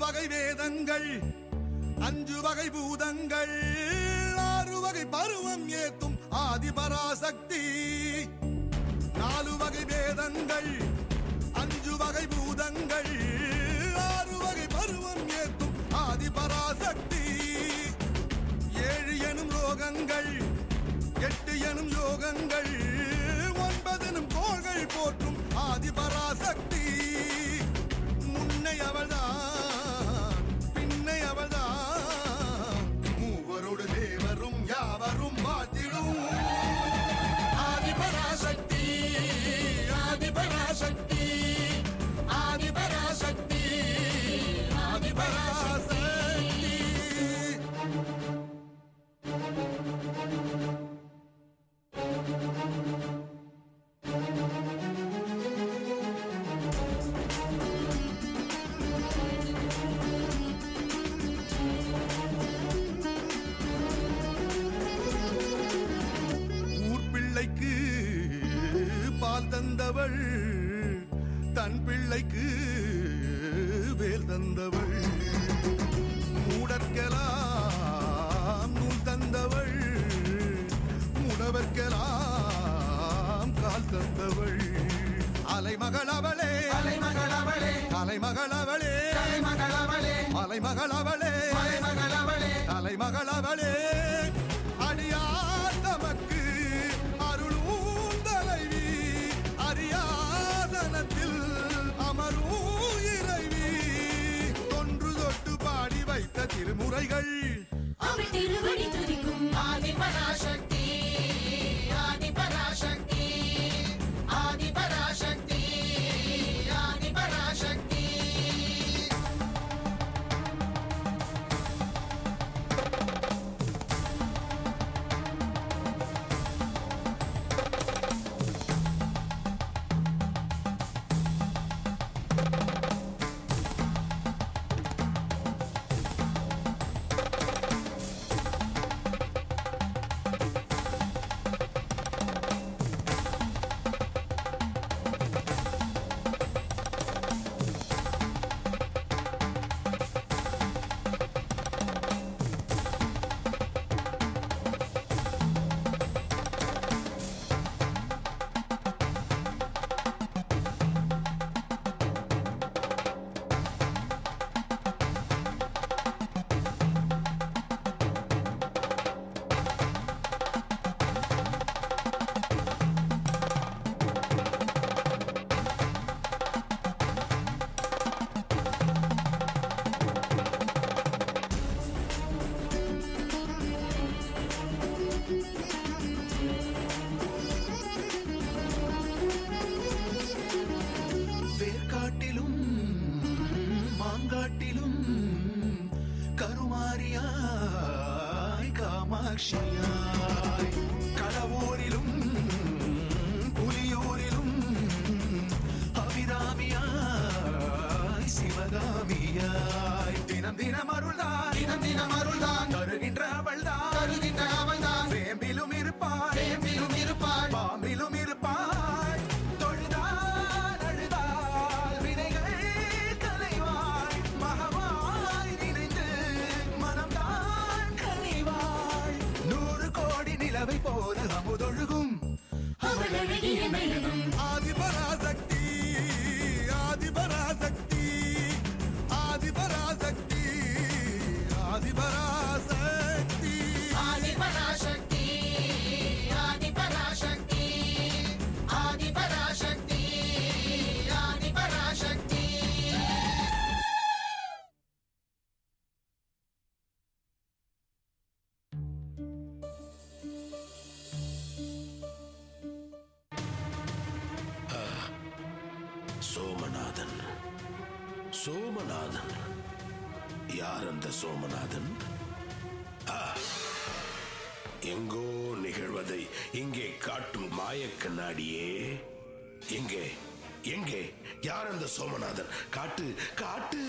வகை வேதங்கள் அஞ்சு வகை பூதங்கள் ஆறு வகை பருவம் ஏத்தும் ஆதிபராசக்தி நாலு வகை வேதங்கள் அஞ்சு வகை பூதங்கள் ஆறு வகை பருவம் ஏத்தும் ஆதிபராசக்தி ஏழு எனும் ரோகங்கள் எட்டு எனும் யோகங்கள் ஒன்பதெனும் கோள்கள் போற்றும் ஆதிபராசக்தி முன்னை அவள்தான் பின்னை அவள்தான் மூவரோடு தேவரும் யாவரும் வாழ்த்திடும் ஆதிபராசக்தி ஆதிபராசக்தி ஆதிபராசக்தி ஆதிபராசக்தி ஊர் பிள்ளைக்கு பால் தந்தவள் தன் பிள்ளைக்கு வேல் தந்தவள் மூடற்கெல்லாம் நூல் தந்தவள் முடவர்க்கெல்லாம் கால் தந்தவள் அலைமகள் அவளே அலைமகள் அவளே அலைமகள் அவளே அலைமகள் அவளே அலைமகள் அவளே அலைமகள் அவளே தலைமகள் அவளே அடியார் தமக்கு அருளும் தலைவி அரியாதனத்தில் அமரும் இறைவி தொன்று தொட்டு பாடி வைத்த திருமுறைகள் அவள் திருவடி துதிக்கும் ஆதிபராசக்தி ஆதிபராசக்தி ஆதிபராசக்தி ஆதிபராசக்தி வேர்க்காட்டிலும் மாங்காட்டிலும் கருமாரியாய் காமாட்சியாய் கடவுரிலும் புலியூரிலும் அபிராமியாய் சிவகாமியாய் தினம் தினம் அருள்தான் தினம் தினம் அருள்தான் தருகின்ற அவள்தான் தருகின்ற அவள்தான் வேம்பிலும் இருப்பாய் வேம்பிலும் இருப்பாள் பாம்பிலும் இருப்பாய் தொழுதால் அழுதால் வினைகள் கலைவாய் மகவாய் நினைந்து மனம்தான் கனிவாய் நூறு கோடி நிலவை போல அமுதொழுகும் அவள் அழகிய நயனம் ஆதிபராசக்தி ஆதிபராசக்தி ஆதிபராசக்தி ஆதிபராசக்தி ஆதிபராசக்தி ஆதிபராசக்தி ஆதிபராசக்தி ஆதிபராசக்தி சோமநாதன் சோமநாதன் யார் அந்த சோமநாதன் ஆ! எங்கோ நிகழ்வதை இங்கே காட்டும் மாயக் கண்ணாடியே எங்கே எங்கே யார் அந்த சோமநாதன் காட்டு காட்டு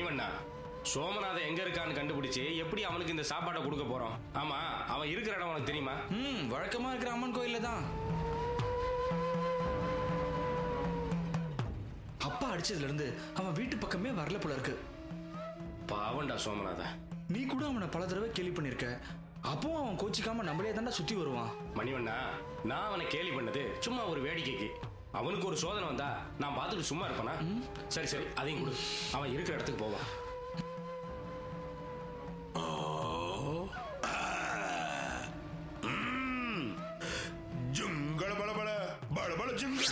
மணிவண்ணா சோமநாதன் எங்க இருக்கான்னு கண்டுபிடிச்சு எப்படி அவனுக்கு இந்த சாப்பாட்டை கொடுக்க போறோம் ஆமா அவன் இருக்கிற இடம் உனக்கு தெரியுமா ம் வழக்கமா இருக்கிற அம்மன் கோயில்ல தான் அப்பா அடிச்சதுல இருந்து அவன் வீட்டு பக்கமே வரல போல இருக்கு பாவண்டா சோமநாதன் நீ கூட அவனை பல தடவை கேள்வி பண்ணிருக்க அப்பவும் அவன் கோச்சிக்காம நம்மளே தாண்டா சுத்தி வருவான் மணிவண்ணா நான் அவனை கேலி பண்ணது சும்மா ஒரு வேடிக்கைக்கு அவனுக்கு ஒரு சோதனை வந்தா நான் பார்த்துட்டு சும்மா இருப்பேனா சரி சரி அதையும் கொடு அவன் இருக்கிற இடத்துக்கு போவான் ஜுங்கள பல பல பல பல ஜுங்கள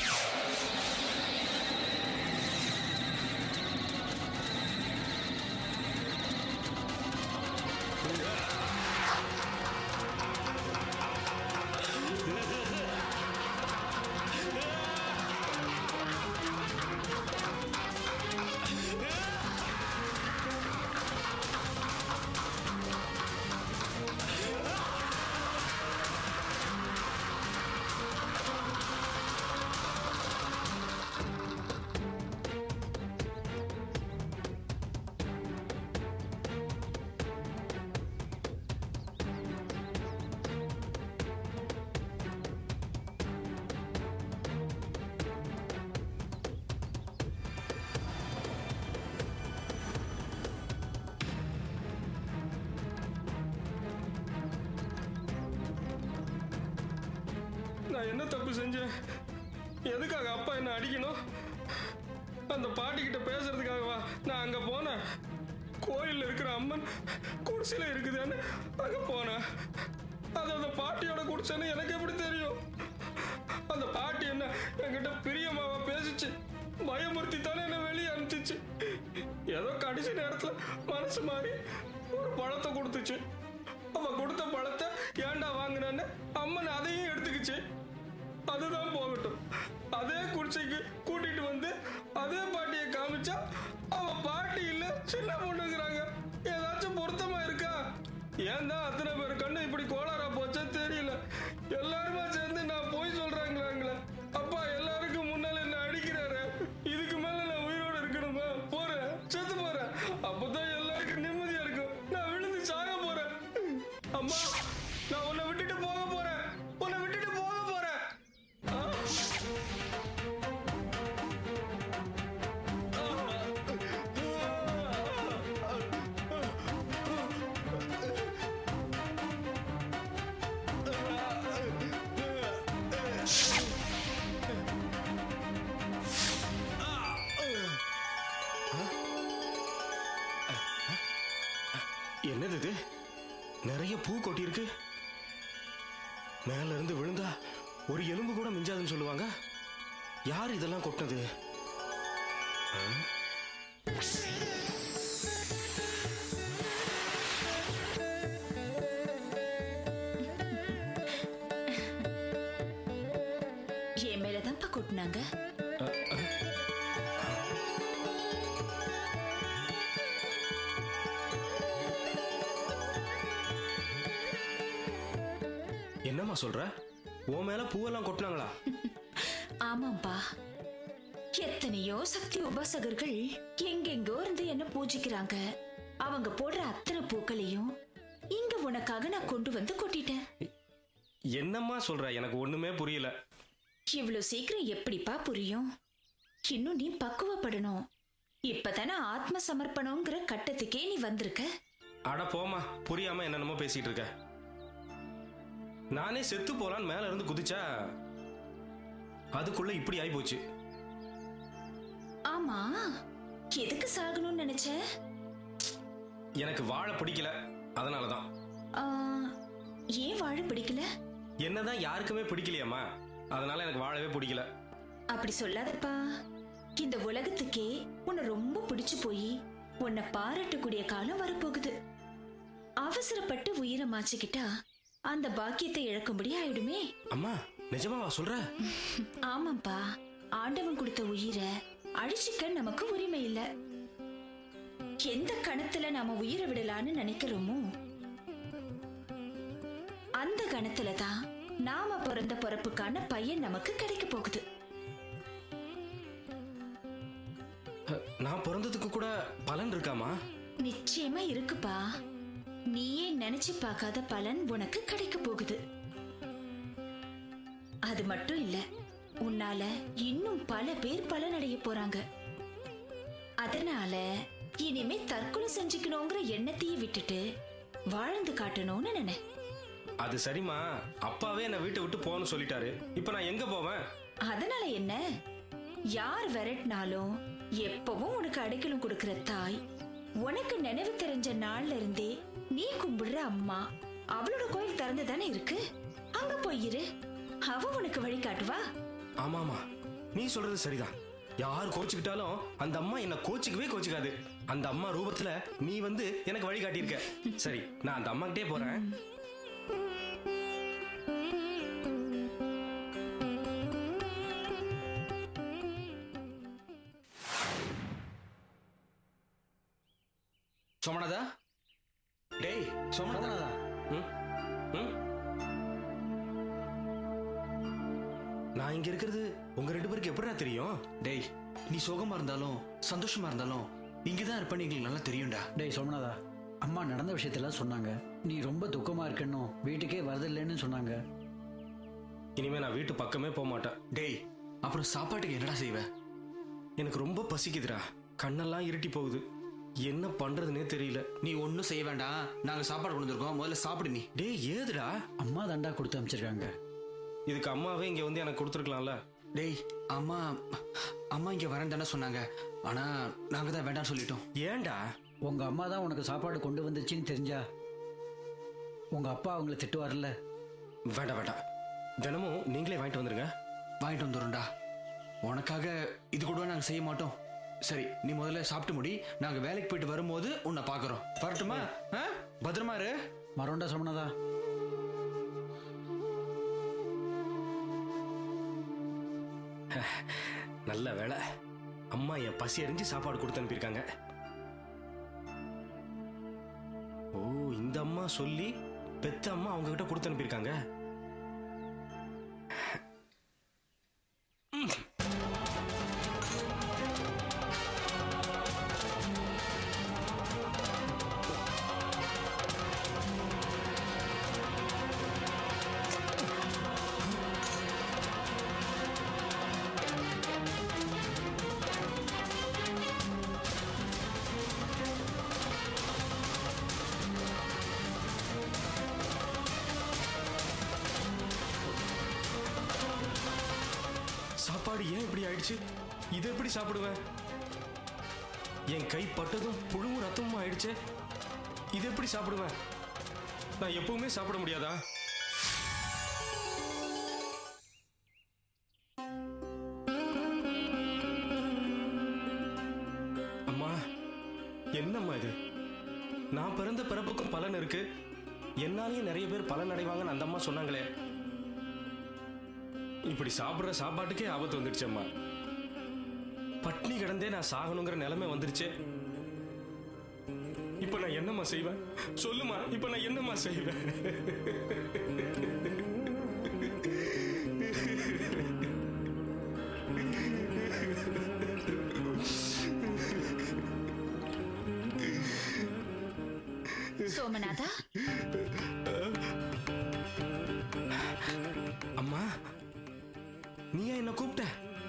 நான் என்ன தப்பு செஞ்சேன் எதுக்காக அப்பா என்ன அடிக்கணும் அந்த பாட்டிக்கிட்ட பேசுறதுக்காகவா நான் அங்க போனேன் கோயில்ல இருக்கிற அம்மன் குடிசையில இருக்குதுன்னு அங்க போனேன் அது அந்த பாட்டியோட குடிசைன்னு எனக்கு எப்படி தெரியும் அந்த பாட்டி என்ன என்கிட்ட பிரியமாவா பேசிச்சு பயமுறுத்தி தானே என்ன வெளியே அனுப்பிச்சிச்சு ஏதோ கடைசி நேரத்துல மனசு மாறி ஒரு பழத்தை கொடுத்துச்சு அவ கொடுத்த பழத்தை ஏன்டா வாங்கினேன்னு அம்மன் அதையும் எடுத்துக்கிச்சு அதுதான் போகட்டும் அதே குடிசைக்கு கூட்டிட்டு வந்து அதே பாட்டியை காமிச்சா அவ பாட்டி இல்ல சின்ன பொண்ணுங்கிறாங்க ஏதாச்சும் பொருத்தமா இருக்கா ஏன் தான் அத்தனை பேர் கண்ணு இப்படி கோளாறா போச்சா தெரியல எல்லாருமே சேர்ந்து நான் போய் சொல்றாங்களாங்களே அப்பா எல்லாருக்கும் முன்னால என்ன அடிக்கிறாரு இதுக்கு மேல நான் உயிரோட இருக்கணுமா போறேன் செத்து போறேன் அப்பதான் எல்லாருக்கும் நிம்மதியா இருக்கும் நான் விழுந்து சாக போறேன் அம்மா நான் உன்னை விட்டுட்டு போக போறேன் உன்னை விட்டுட்டு போக போறேன் ஆ. என்னது இது நிறைய பூ கொட்டியிருக்கு மேல இருந்து விழுந்தா ஒரு எலும்பு கூட மிஞ்சாதுன்னு சொல்லுவாங்க யார் இதெல்லாம் கொட்டினது ஆ? என் மேலதான்ப்பா கொட்டினாங்க என்னம்மா சொல்ற உன் மேல பூவெல்லாம் கொட்டினாங்களா ஆமாப்பா எத்தனையோ சக்தி உபாசகர்கள் எங்கெங்கோ இருந்து என்ன பூஜிக்கிறாங்க அவங்க போடுற அத்தனை பூக்களையும் இங்க உனக்காக நான் கொண்டு வந்து கொட்டிட்டேன் என்னம்மா சொல்ற எனக்கு ஒண்ணுமே புரியல இவ்வளவு சீக்கிரம் எப்படிப்பா புரியும் இன்னும் நீ பக்குவப்படணும் இப்பதானே ஆத்ம சமர்ப்பணங்கிற கட்டத்துக்கே நீ வந்திருக்க அட போமா புரியாம என்னென்னமோ பேசிட்டு இருக்க நானே செத்து போலான்னு மேல இருந்து குதிச்சா அதுக்குள்ள இப்படி ஆயி போச்சு ஆமா எதுக்கு சாகணும்னு நினைச்ச எனக்கு வாழ பிடிக்கல அதனாலதான் ஆ, ஏன் வாழ பிடிக்கல என்னதான் யாருக்குமே பிடிக்கலையாம்மா அதனால எனக்கு வாழவே பிடிக்கல அப்படி சொல்லாதப்பா இந்த உலகத்துக்கே உன்னை ரொம்ப பிடிச்சு போய் உன்னை பாராட்டக்கூடிய காலம் வரப்போகுது அவசரப்பட்டு உயிரை மாச்சிக்கிட்டா அந்த பாக்கியத்தை இழக்கும்படி ஆயிடுமே அம்மா நிஜமாவா சொல்ற ஆமாப்பா ஆண்டவன் கொடுத்த உயிரை அழிச்சிக்க நமக்கு உரிமை இல்ல எந்த கணத்துல நாம உயிரை விடலான்னு நினைக்கிறோமோ அந்த கணத்துல தான் நாம பிறந்த பிறப்புக்கான பையன் நமக்கு கிடைக்க போகுது அஹ், நான் பிறந்ததுக்கு கூட பலன் இருக்காமா நிச்சயமா இருக்குப்பா நீயே நினைச்சு பார்க்காத பலன் உனக்கு கிடைக்க போகுது அது மட்டும் இல்ல உன்னால இன்னும் பல பேர் பலனடைய போறாங்க அதனால இனிமே தற்கொலை செஞ்சுக்கணுங்கிற எண்ணத்தையே விட்டுட்டு வாழ்ந்து காட்டணும்னு நினை அது சரிம்மா அப்பாவே என்னை வீட்டை விட்டு போகணும்னு சொல்லிட்டாரு இப்போ நான் எங்க போவேன் அதனால என்ன யார் விரட்டினாலும் எப்பவும் உனக்கு அடைக்கலம் கொடுக்கிற தாய் உனக்கு நினைவு தெரிஞ்ச நாள்ல இருந்தே நீ கும்பிடுற அம்மா அவளோட கோயில் திறந்து தானே இருக்கு அங்க போயிரு அவ உனக்கு வழி காட்டுவா ஆமாமா நீ சொல்றது சரிதான் யார் கோச்சுக்கிட்டாலும் அந்த அம்மா என்ன கோச்சிக்கவே கோச்சிக்காது அந்த அம்மா ரூபத்துல நீ வந்து எனக்கு வழி காட்டியிருக்க சரி நான் அந்த அம்மா கிட்டே போறேன் சோமநாதா டேய் சோமநாதா ம்? ம்? நான் இங்க இருக்கிறது உங்க ரெண்டு பேருக்கு எப்படிடா தெரியும் டேய் நீ சோகமா இருந்தாலும் சந்தோஷமா இருந்தாலும் இங்கதான் இருப்பேன்னு எங்களுக்கு நல்லா தெரியும்டா டேய் சோமநாதா அம்மா நடந்த விஷயத்தெல்லாம் சொன்னாங்க நீ ரொம்ப துக்கமா இருக்கணும் வீட்டுக்கே வரதில்லைன்னு சொன்னாங்க இனிமே நான் வீட்டு பக்கமே போக மாட்டேன் டேய் அப்புறம் சாப்பாட்டுக்கு என்னடா செய்வ எனக்கு ரொம்ப பசிக்குதுடா கண்ணெல்லாம் இருட்டி போகுது என்ன பண்றதுனே தெரியல நீ ஒன்றும் செய்ய வேண்டாம் நாங்க சாப்பாடு கொண்டு வந்திருக்கோம் முதல்ல சாப்பிடு நீ டேய் ஏதுடா அம்மா தாண்டா கொடுத்து அமைச்சிருக்காங்க இதுக்கு அம்மாவே இங்க வந்து எனக்கு கொடுத்துருக்கலாம்ல டேய் அம்மா அம்மா இங்க வரேன் தானே சொன்னாங்க ஆனா நாங்க தான் வேண்டாம்னு சொல்லிட்டோம் ஏன்டா உங்க அம்மா தான் உனக்கு சாப்பாடு கொண்டு வந்துச்சுன்னு தெரிஞ்சா உங்க அப்பா அவங்கள திட்டுவார்ல வேண்டாம் வேண்டாம் தினமும் நீங்களே வாங்கிட்டு வந்துருங்க வாங்கிட்டு வந்துடும்டா உனக்காக இது கூட நாங்க செய்ய மாட்டோம் சரி நீ முதல்ல சாப்பிட்டு முடி நாங்க வேலைக்கு போயிட்டு வரும்போது உன்னை பாக்குறோம் வரட்டுமா ஆ? பத்திரமா இரு மரோண்டா சோமநாதா நல்ல வேலை அம்மா என் பசி அறிஞ்சு சாப்பாடு கொடுத்து அனுப்பியிருக்காங்க ஓ இந்த அம்மா சொல்லி பெத்த அம்மா அவங்க கிட்ட கொடுத்து அனுப்பியிருக்காங்க சாப்பாடு ஏன் இப்படி ஆயிடுச்சு இது எப்படி சாப்பிடுவேன் என் கை பட்டதும் புழுவும் ரத்தமும் ஆயிடுச்சே இது எப்படி சாப்பிடுவேன் நான் எப்பவுமே சாப்பிட முடியாதா அம்மா என்னம்மா இது நான் பிறந்த பிறப்புக்கும் பலன் இருக்கு என்னாலேயும் நிறைய பேர் பலன் அடைவாங்கன்னு அந்த அம்மா சொன்னாங்களே இப்படி சாப்பிடுற சாப்பாட்டுக்கே ஆபத்து வந்துடுச்சம்மா பட்னி கிடந்தே நான் சாகணுங்கிற நிலைமை வந்துருச்சே இப்ப நான் என்னம்மா செய்வேன் சொல்லுமா இப்ப நான் என்னம்மா செய்வேன் சோமநாதா அம்மா நீ ஏன் என்ன கூப்பிட்ட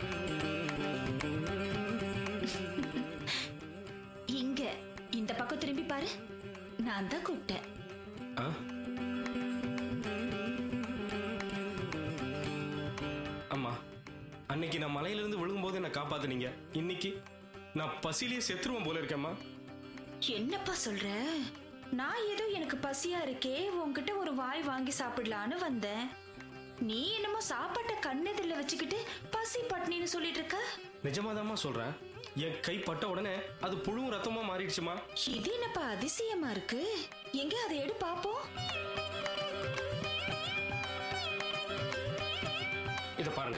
இங்க இந்த பக்கம் திரும்பி பாரு நான் தான் கூப்பிட்டேன் ஆ? அம்மா அன்னைக்கு நான் மலையிலிருந்து விழுகும்போது என்னை காப்பாத்துனீங்க இன்னைக்கு நான் பசிலேயே செத்துருவேன் போல இருக்கேம்மா என்னப்பா சொல்ற நான் ஏதோ எனக்கு பசியா இருக்கே உன்கிட்ட ஒரு வாய் வாங்கி சாப்பிடலான்னு வந்தேன் நீ என்னமோ சாப்பாட்டை கண்ணெதிரில் வச்சுக்கிட்டு பசி பட்னின்னு சொல்லிட்டு இருக்க நிஜமாதாம்மா சொல்றேன் என் கை பட்ட உடனே அது புழுவும் ரத்தமா மாறிடுச்சுமா இது என்னப்பா அதிசயமா இருக்கு எங்க அதை எடு பாப்போம் இத பாருங்க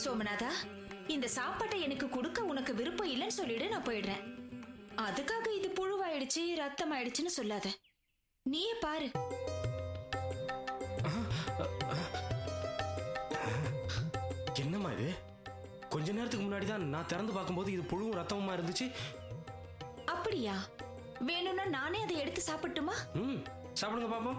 சோமநாதா இந்த சாப்பாட்டை எனக்கு கொடுக்க உனக்கு விருப்பம் இல்லைன்னு சொல்லிடு நான் போயிடுறேன் அதுக்காக இது புழுவாயிடுச்சு ரத்தம் ஆயிடுச்சுன்னு சொல்லாத நீயே பாரு என்னம்மா இது கொஞ்ச நேரத்துக்கு முன்னாடி தான் நான் திறந்து பார்க்கும்போது இது புழுவும் ரத்தமுமா இருந்துச்சு அப்படியா வேணும்னா நானே அதை எடுத்து சாப்பிட்டுமா ம் சாப்பிடுங்க பாப்போம்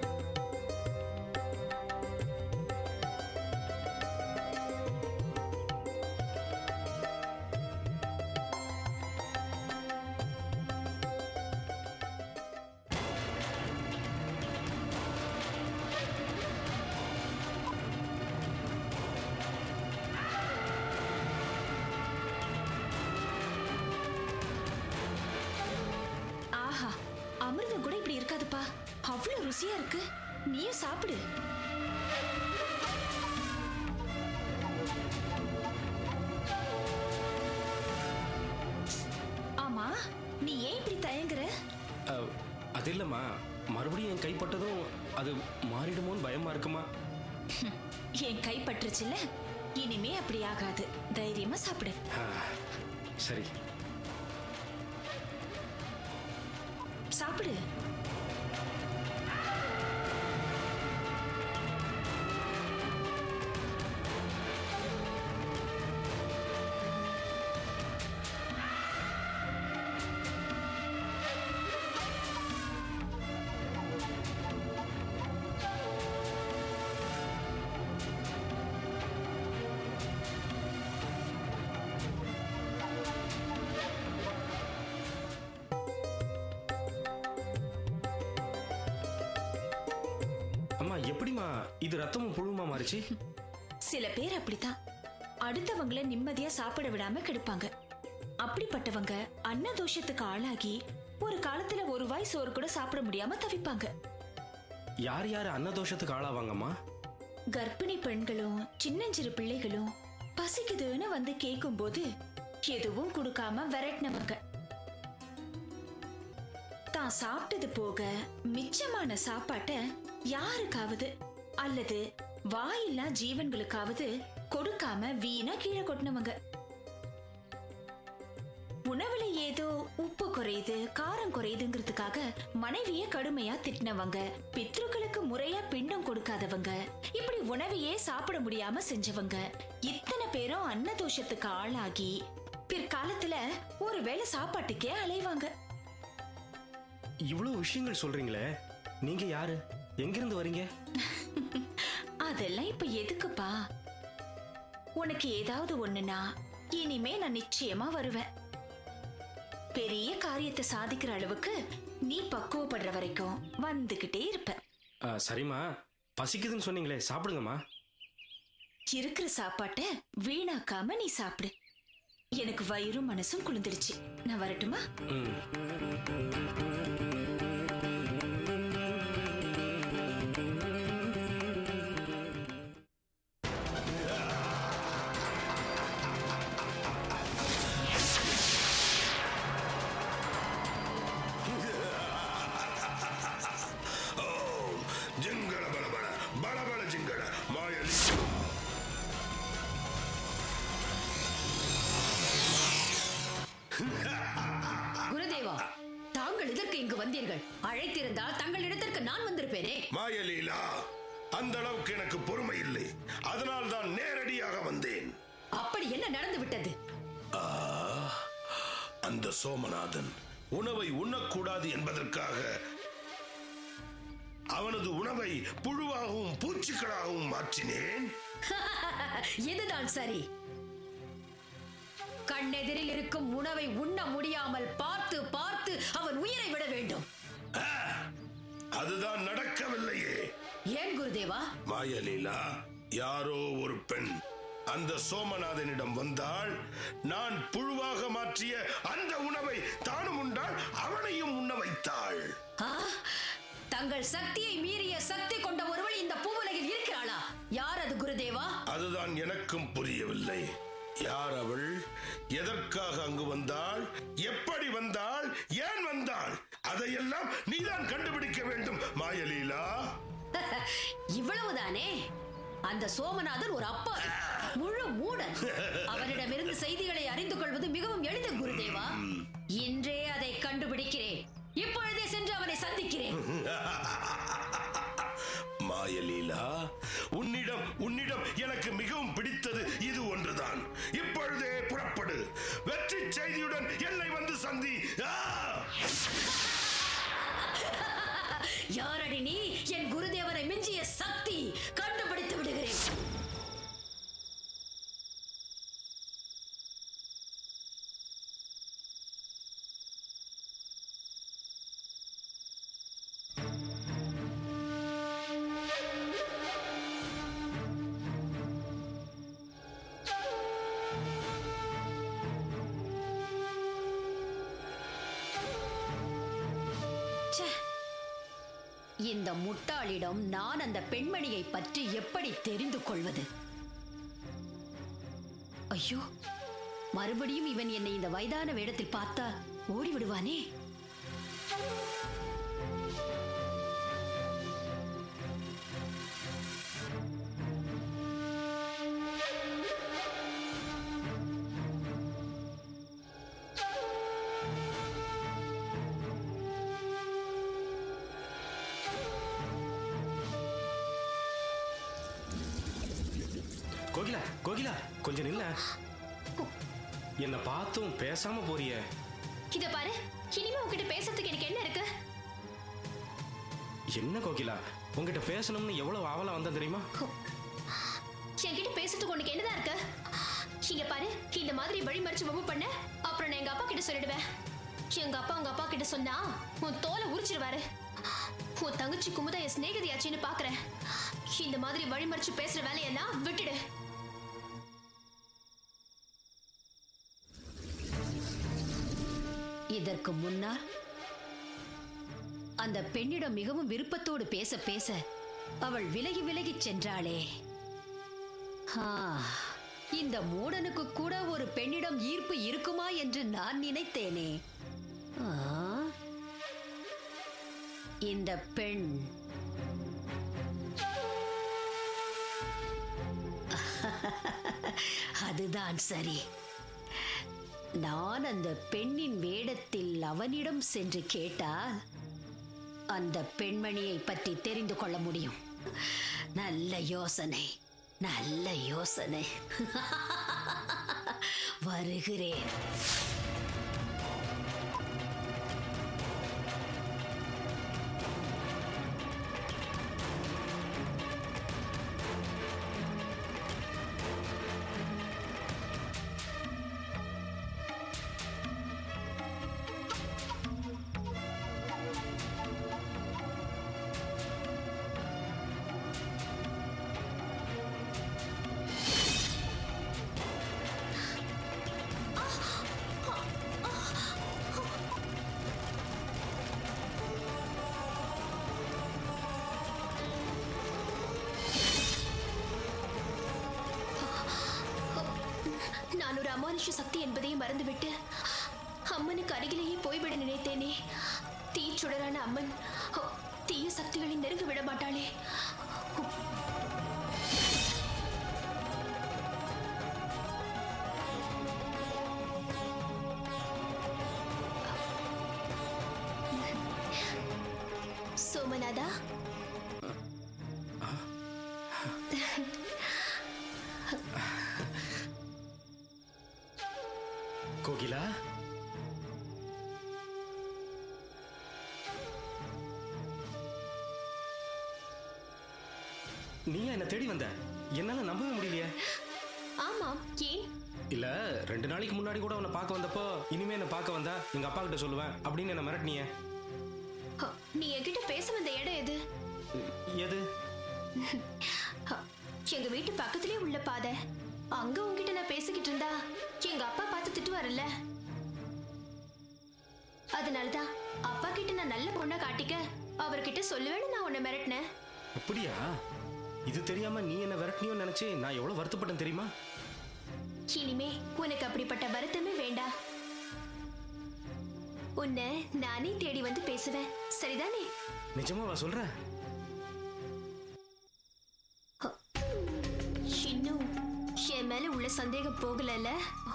ஆஹா அமிர்தம் கூட இப்படி இருக்காதுப்பா அவ்வளவு ருசியா இருக்கு நீயும் சாப்பிடு ஆமா நீ ஏன் இப்படி தயங்குற அஹ், அது இல்லைம்மா மறுபடியும் என் கைப்பட்டதும் அது மாறிடுமோன்னு பயமா இருக்குமா என் கை பட்டுருச்சுல்ல இனிமே அப்படி ஆகாது தைரியமா சாப்பிடு ஆ, சரி சாப்பிடு அம்மா எப்படிம்மா இது ரத்தமும் புழுவுமா மாறிச்சு சில பேர் அப்படித்தான் அடுத்தவங்கள நிம்மதியா சாப்பிட விடாம கெடுப்பாங்க அப்படிப்பட்டவங்க அன்னதோஷத்துக்கு ஆளாகி ஒரு காலத்துல ஒரு வாய் சோறு கூட சாப்பிட முடியாம தவிப்பாங்க யார் யார் அன்னதோஷத்துக்கு ஆளாவாங்கம்மா கர்ப்பிணி பெண்களும் சின்னஞ்சிறு பிள்ளைகளும் பசிக்குதுன்னு வந்து கேட்கும்போது எதுவும் கொடுக்காம விரட்டினவங்க தான் சாப்பிட்டது போக மிச்சமான சாப்பாட்டை யாருக்காவது அல்லது வாயில்லா ஜீவன்களுக்காவது கொடுக்காம வீணா கீழே கொட்டினவங்க உணவுல ஏதோ உப்பு குறையுது காரம் குறையுதுங்கிறதுக்காக மனைவிய கடுமையா திட்டினவங்க பித்ருக்களுக்கு முறையா பிண்டம் கொடுக்காதவங்க இப்படி உணவையே சாப்பிட முடியாம செஞ்சவங்க இத்தனை பேரும் அன்னதோஷத்துக்கு ஆளாகி பிற்காலத்துல ஒருவேளை சாப்பாட்டுக்கே அலைவாங்க இவ்வளவு விஷயங்கள் சொல்றீங்களே நீங்க யாரு எங்கிருந்து வரீங்க அதெல்லாம் இப்ப எதுக்குப்பா உனக்கு ஏதாவது ஒண்ணுனா இனிமே நான் நிச்சயமா வருவேன் பெரிய காரியத்தை சாதிக்கிற அளவுக்கு நீ பக்குவப்படுற வரைக்கும் வந்துகிட்டே இருப்ப ஆ, சரிம்மா பசிக்குதுன்னு சொன்னீங்களே சாப்பிடுங்கம்மா இருக்கிற சாப்பாட்டை வீணாக்காம நீ சாப்பிடு எனக்கு வயிறும் மனசும் குளிர்ந்துடுச்சு நான் வரட்டுமா ம் ஓம் ஜிங்கள பலபல பலபல ஜிங்கள மாயலி குருதேவா தாங்கள் இதற்கு இங்கு வந்தீர்கள் அழைத்திருந்தால் தங்கள் இடத்திற்கு நான் வந்திருப்பேனே மாயலீலா அந்த அளவுக்கு எனக்கு பொறுமை இல்லை அதனால் தான் நேரடியாக வந்தேன் அப்படி என்ன நடந்து விட்டது அந்த சோமநாதன் உணவை உண்ணக்கூடாது என்பதற்காக அவனது உணவை புழுவாகவும் பூச்சிக்களாகவும் மாற்றினேன் இதுதான் சரி கண்ணெதிரில் இருக்கும் உணவை உண்ண முடியாமல் பார்த்து பார்த்து அவன் உயிரை விட வேண்டும் அதுதான் நடக்கவில்லையே ஏன் குருதேவா மாயலீலா யாரோ ஒரு பெண் அந்த சோமநாதனிடம் வந்தால் நான் புழுவாக மாற்றிய அந்த உணவை தானும் உண்டால் அவனையும் உண்ண வைத்தாள் ஆ, தங்கள் சக்தியை மீறிய சக்தி கொண்ட ஒருவள் இந்த பூவுலகில் இருக்கிறாளா யார் அது குருதேவா அதுதான் எனக்கும் புரியவில்லை யார் அவள் எதற்காக அங்கு வந்தாள் எப்படி வந்தாள் ஏன் வந்தாள் அதையெல்லாம் நீதான் கண்டுபிடிக்க வேண்டும் மாயலீலா இவ்வளவுதானே அந்த சோமநாதன் ஒரு அப்பா முழு மூடன் அவனிடமிருந்து செய்திகளை அறிந்து கொள்வது மிகவும் எளிது குருதேவா இன்றே அதை கண்டுபிடிக்கிறேன் இப்பொழுதே சென்று அவனை சந்திக்கிறேன் மாயலீலா உன்னிடம் உன்னிடம் எனக்கு மிகவும் பிடித்தது இது ஒன்றுதான் இப்பொழுதே புறப்படு வெற்றி செய்தியுடன் என்னை வந்து சந்தி ஆ! யாரடி நீ என் குருதேவரை மிஞ்சிய சக்தி கண்டுபிடித்து விடுகிறேன் ச்சே. இந்த முட்டாளிடம் நான் அந்த பெண்மணியை பற்றி எப்படி தெரிந்து கொள்வது ஐயோ மறுபடியும் இவன் என்னை இந்த வயதான வேடத்தில் பார்த்தால் ஓடி விடுவானே கோகிலா கோகிலா கொஞ்சம் நில்ல என்ன பார்த்தும் பேசாம போறியே இத பாரு இனிமே உன்கிட்ட பேசுறதுக்கு எனக்கு என்ன இருக்கு என்ன கோகிலா உங்ககிட்ட பேசணும்னு எவ்வளவு ஆவலா வந்தா தெரியுமா என்கிட்ட பேசுறதுக்கு உனக்கு என்னதான் இருக்கு இங்க பாரு இந்த மாதிரி வழி மறிச்சு வம்பு பண்ண அப்புறம் நான் எங்க அப்பா கிட்ட சொல்லிடுவேன் எங்க அப்பா உங்க அப்பா கிட்ட சொன்னா உன் தோலை உரிச்சிருவாரு உன் தங்கச்சி குமுதா என் சிநேகிதியாச்சின்னு பாக்குறேன் இந்த மாதிரி வழி மறிச்சு பேசுற வேலையெல்லாம் விட்டுடு இதற்கு முன்னால் அந்த பெண்ணிடம் மிகவும் விருப்பத்தோடு பேச பேச அவள் விலகி விலகிச் சென்றாளே ஆ, இந்த மூடனுக்கு கூட ஒரு பெண்ணிடம் ஈர்ப்பு இருக்குமா என்று நான் நினைத்தேனே ஆ, இந்த பெண் அதுதான் சரி நான் அந்த பெண்ணின் வேடத்தில் அவனிடம் சென்று கேட்டால் அந்த பெண்மணியை பற்றி தெரிந்து கொள்ள முடியும் நல்ல யோசனை நல்ல யோசனை வருகிறேன் நான் ஒரு அமானுஷ சக்தி என்பதையும் மறந்துவிட்டு அம்மனுக்கு அருகிலேயே போய்விட நினைத்தேனே தீச்சுடரான அம்மன் ஹோ, தீய சக்திகளை நெருங்க விட மாட்டாளே சோமநாதா கோகிலா நீ என்ன தேடி வந்த என்னால நம்பவே முடியலையே ஆமாம் ஏன் இல்ல ரெண்டு நாளைக்கு முன்னாடி கூட உன்னை பார்க்க வந்தப்போ இனிமே என்ன பார்க்க வந்தா எங்க அப்பா கிட்ட சொல்லுவேன் அப்படின்னு என்ன மிரட்டினியே ஹ, நீ என்கிட்ட பேச வந்த இடம் எது எது ஹ, எங்க வீட்டு பக்கத்திலே உள்ள பாதை அங்க உன்கிட்ட நான் பேசிக்கிட்டு இருந்தா எங்க அப்பா பார்த்து திட்டுவாருல்ல அதனாலதான் அப்பா கிட்ட நான் நல்ல பொண்ணா காட்டிக்க அவர்கிட்ட சொல்லுவேன்னு நான் உன்னை மிரட்டினேன் அப்படியா இது தெரியாம நீ என்ன விரட்டினியோ நினைச்சு நான் எவ்வளவு வருத்தப்பட்டேன் தெரியுமா இனிமே உனக்கு அப்படிப்பட்ட வருத்தமே வேண்டாம் உன்னை நானே தேடி வந்து பேசுவேன் சரிதானே நிஜமாவா சொல்ற இன்னும் என் சந்தேகம் போகலல்ல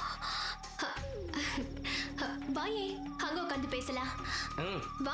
வாயே அங்க உட்காந்து பேசலாம் ம் வா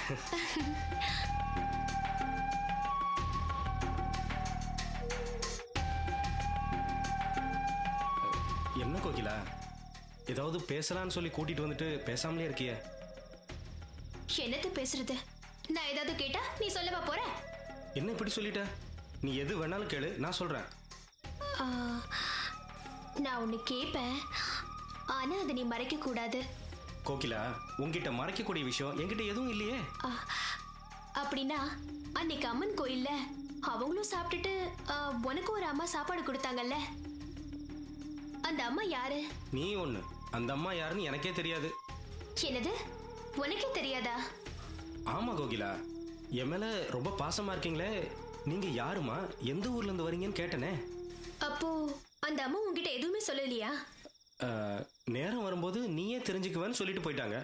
என்ன கோகிலா ஏதாவது பேசலாம்னு சொல்லி கூட்டிட்டு வந்துட்டு பேசாமலே இருக்கியே என்னத்த பேசுறது நான் ஏதாவது கேட்டா நீ சொல்லவா போற என்ன இப்படி சொல்லிட்ட நீ எது வேணாலும் கேளு நான் சொல்றேன் ஆ, நான் ஒண்ணு கேட்பேன் ஆனா அதை நீ மறைக்க கூடாது கோகிலா உன்கிட்ட மறைக்கக்கூடிய விஷயம் என்கிட்ட எதுவும் இல்லையே ஆ, அப்படின்னா அன்னைக்கு அம்மன் கோயில்ல அவங்களும் சாப்பிட்டுட்டு ஆ, உனக்கு ஒரு அம்மா சாப்பாடு கொடுத்தாங்கல்ல அந்த அம்மா யாரு நீ ஒண்ணு அந்த அம்மா யாருன்னு எனக்கே தெரியாது என்னது உனக்கே தெரியாதா ஆமா கோகிலா என் மேல ரொம்ப பாசமா இருக்கீங்களே நீங்க யாருமா எந்த ஊர்ல இருந்து வரீங்கன்னு கேட்டனே அப்போ அந்த அம்மா உன்கிட்ட எதுவுமே சொல்லலையா அஹ், நேரம் வரும்போது நீயே தெரிஞ்சுக்குவேன்னு சொல்லிட்டு போயிட்டாங்க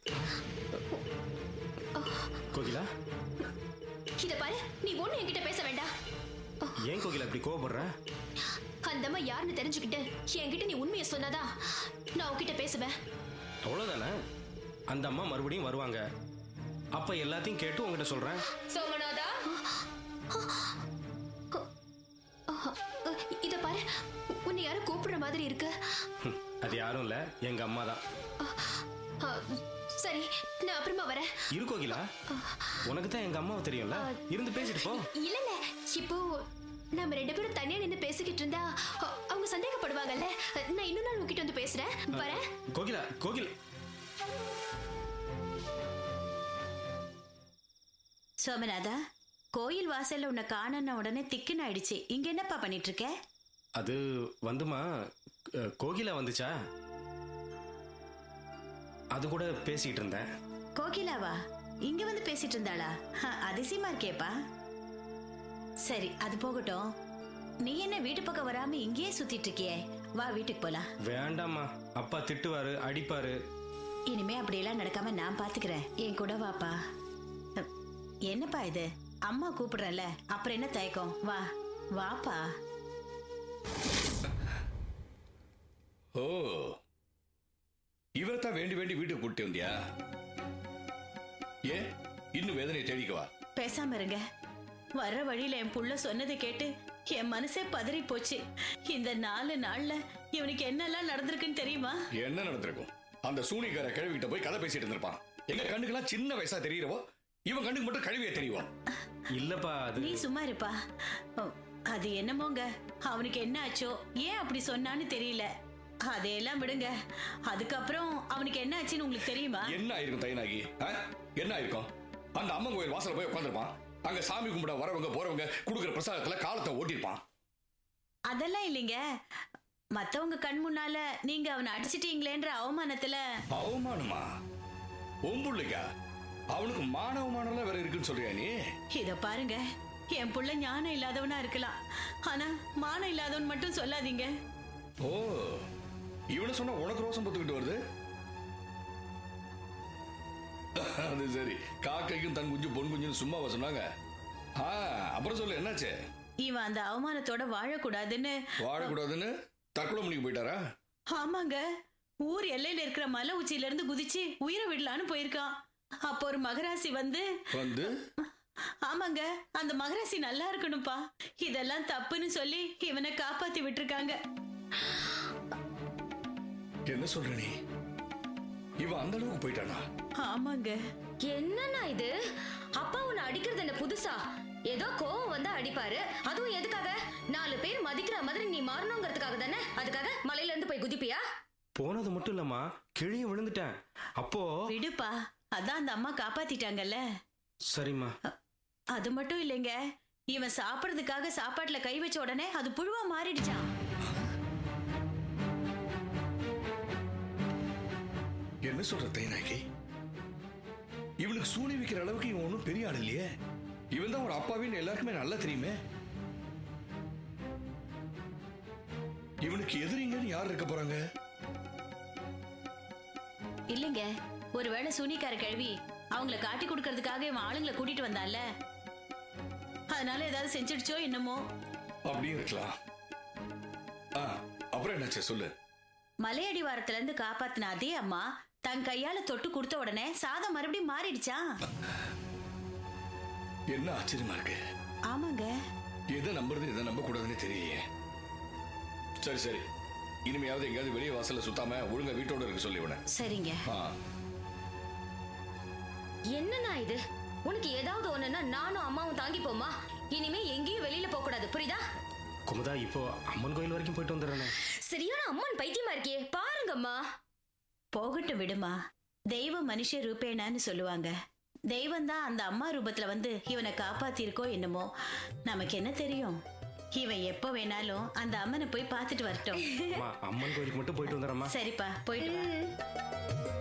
கோகிலா இத பாரு நீ ஒண்ணு என்கிட்ட பேச வேண்டாம் ஏன் கோகிலா இப்படி கோவப்படுற அந்த அம்மா யாருன்னு தெரிஞ்சுக்கிட்டு என்கிட்ட நீ உண்மையை சொன்னாதான் நான் உன்கிட்ட பேசுவேன் அவ்வளவுதானே அந்த அம்மா மறுபடியும் வருவாங்க அப்ப எல்லாத்தையும் கேட்டு உங்ககிட்ட சொல்றேன் சோமநாதா இத பாரு உன்னை யாரும் கூப்பிடுற மாதிரி இருக்கு ஹம், அது யாரும் இல்ல எங்க அம்மா தான் ஆ, சரி நான் அப்புறமா வரேன் இரு கோகிலா உனக்கு தான் எங்க அம்மாவை தெரியும்ல இருந்து பேசிட்டு போ இல்ல இல்ல இப்போ நம்ம ரெண்டு பேரும் தனியா நின்று பேசிக்கிட்டு இருந்தா அ- அவங்க சந்தேகப்படுவாங்கல்ல நான் இன்னொரு நாள் உங்ககிட்ட வந்து பேசுறேன் வரேன் கோகிலா கோகில் சோமநாதா கோயில் வாசல்ல உன்னை காணன உடனே திக்குன்னு ஆயிடுச்சு இங்க என்னப்பா பண்ணிட்டு இருக்க அது வந்துமா அஹ், கோகிலா வந்துச்சா அது கூட பேசிட்டு இருந்தேன் கோகிலாவா இங்க வந்து பேசிட்டு இருந்தாளா ஹ, அதிசயமா இருக்கேப்பா சரி அது போகட்டும் நீ என்ன வீட்டு பக்கம் வராம இங்கேயே சுத்திட்டு இருக்கியே வா வீட்டுக்கு போலாம் வேண்டாம்மா அப்பா திட்டுவாரு அடிப்பாரு இனிமே அப்படியெல்லாம் நடக்காம நான் பாத்துக்கிறேன் என் கூட வாப்பா அ, என்னப்பா இது அம்மா கூப்பிடுறேன்ல அப்புறம் என்ன தயக்கம் வா வாப்பா ஓ இவரைத்தான் வேண்டி வேண்டி வீட்டுக்கு கூட்டி வந்தியா ஏன் இன்னும் வேதனையை தேடிக்கவா பேசாம இருங்க வர்ற வழியில என் புள்ள சொன்னதை கேட்டு என் மனசே பதறி போச்சு இந்த நாலு நாள்ல இவனுக்கு என்னெல்லாம் நடந்திருக்குன்னு தெரியுமா என்ன நடந்திருக்கும் அந்த சூனிக்கார கிழவிகிட்ட போய் கதை பேசிட்டு இருந்திருப்பான் எங்க கண்ணுக்கெல்லாம் சின்ன வயசா தெரியறவோ இவன் கண்ணுக்கு மட்டும் கழுவியே தெரியும் இல்லப்பா அது நீ சும்மா இருப்பா ஓ, அது என்னமோங்க அவனுக்கு என்ன ஆச்சோ ஏன் அப்படி சொன்னான்னு தெரியல அதையெல்லாம் விடுங்க அதுக்கப்புறம் அவனுக்கு என்ன ஆச்சுன்னு உங்களுக்கு தெரியுமா என்ன ஆயிருக்கும் தைனாகி ஆ? என்ன ஆயிருக்கும் அந்த அம்மன் கோயில் வாசல்ல போய் உட்காந்துருப்பான் அங்க சாமி கும்பிட வரவங்க போறவங்க கொடுக்குற பிரசாதத்துல காலத்தை ஓட்டிருப்பான் அதெல்லாம் இல்லைங்க மத்தவங்க கண் முன்னால நீங்க அவனை அடிச்சிட்டீங்களேன்ற அவமானத்துல அவமானமா ஒம்புள்ளைக்கா அவனுக்கு மானவமானம்லாம் வேற இருக்குன்னு சொல்றியா நீ இத பாருங்க என் புள்ள ஞானம் இல்லாதவனா இருக்கலாம் ஆனா மானம் இல்லாதவன் மட்டும் சொல்லாதீங்க ஓ இவனை சொன்னா உனக்கு ரோசம் பத்துக்கிட்டு வருது அது சரி காக்கைக்கும் தன் குஞ்சு பொன் குஞ்சுன்னு சும்மாவா சொன்னாங்க ஆ அப்புறம் சொல்லு என்னாச்சு இவன் அந்த அவமானத்தோட வாழக்கூடாதுன்னு வாழக்கூடாதுன்னு தற்கொலை பண்ணிக்கு போயிட்டாரா ஆமாங்க ஊர் எல்லையில இருக்கிற மலை உச்சியில இருந்து குதிச்சு உயிரை விடலான்னு போயிருக்கான் அப்போ ஒரு மகராசி வந்து வந்து ஆமாங்க அந்த மகராசி நல்லா இருக்கணும்ப்பா இதெல்லாம் தப்புன்னு சொல்லி இவனை காப்பாத்தி விட்டுருக்காங்க என்ன சொல்ற நீ இவன் அந்த அளவுக்கு போயிட்டானா ஆமாங்க என்னண்ணா இது அப்பா உன்னை அடிக்கிறது என்ன புதுசா ஏதோ கோவம் வந்தா அடிப்பாரு அதுவும் எதுக்காக நாலு பேர் மதிக்கிற மாதிரி நீ மாறணுங்கிறதுக்காக தானே அதுக்காக மலையில இருந்து போய் குதிப்பியா போனது மட்டும் இல்லம்மா கிழிய விழுந்துட்டேன் அப்போ விடுப்பா அதான் அந்த அம்மா காப்பாத்திட்டாங்கல்ல சரிம்மா அது மட்டும் இல்லைங்க இவன் சாப்பிடுறதுக்காக சாப்பாட்டுல கை வச்ச உடனே அது புழுவா மாறிடுச்சான் என்ன சொல்ற தைனாக்கி இவனுக்கு சூனி வைக்கிற அளவுக்கு இவன் ஒன்றும் பெரிய ஆள் இல்லையே இவன் தான் ஒரு அப்பாவின்னு எல்லாருக்குமே நல்லா தெரியுமே இவனுக்கு எதிரிங்கன்னு யார் இருக்க போறாங்க இல்லைங்க ஒருவேளை சூனிக்கார கிழவி அவங்கள காட்டி கொடுக்கறதுக்காக இவன் ஆளுங்களை கூட்டிட்டு வந்தான்ல அதனால ஏதாவது செஞ்சிடுச்சோ என்னமோ அப்படியும் இருக்கலாம் ஆ அப்புறம் என்னாச்சு சொல்லு மலையடிவாரத்துல இருந்து காப்பாத்தின அதே அம்மா தன் கையால தொட்டு கொடுத்த உடனே சாதம் மறுபடியும் மாறிடுச்சா என்ன ஆச்சரியமா இருக்கு ஆமாங்க எதை நம்புறது எதை நம்ப கூடாதுன்னு தெரியலையே சரி சரி இனிமையாவது எங்கேயாவது வெளியே வாசல்ல சுத்தாம ஒழுங்கா வீட்டோட இருக்க சொல்லி இவனை சரிங்க ஆ என்னண்ணா இது உனக்கு ஏதாவது ஒண்ணுன்னா நானும் அம்மாவும் தாங்கி போமா இனிமே எங்கேயும் வெளியில போக கூடாது புரியுதா குமுதா இப்போ அம்மன் கோயில் வரைக்கும் போயிட்டு வந்துடுறேனே சரியான அம்மன் பைத்தியமா இருக்கியே பாருங்கம்மா போகட்டும் விடுமா தெய்வ மனுஷ ரூபேனான்னு சொல்லுவாங்க தெய்வம் தான் அந்த அம்மா ரூபத்துல வந்து இவனை காப்பாத்திருக்கோ என்னமோ நமக்கு என்ன தெரியும் இவன் எப்ப வேணாலும் அந்த அம்மனை போய் பார்த்துட்டு வரட்டும் அம்மா அம்மன் கோயிலுக்கு மட்டும் போயிட்டு வந்துடுறேம்மா சரிப்பா போயிட்டு வா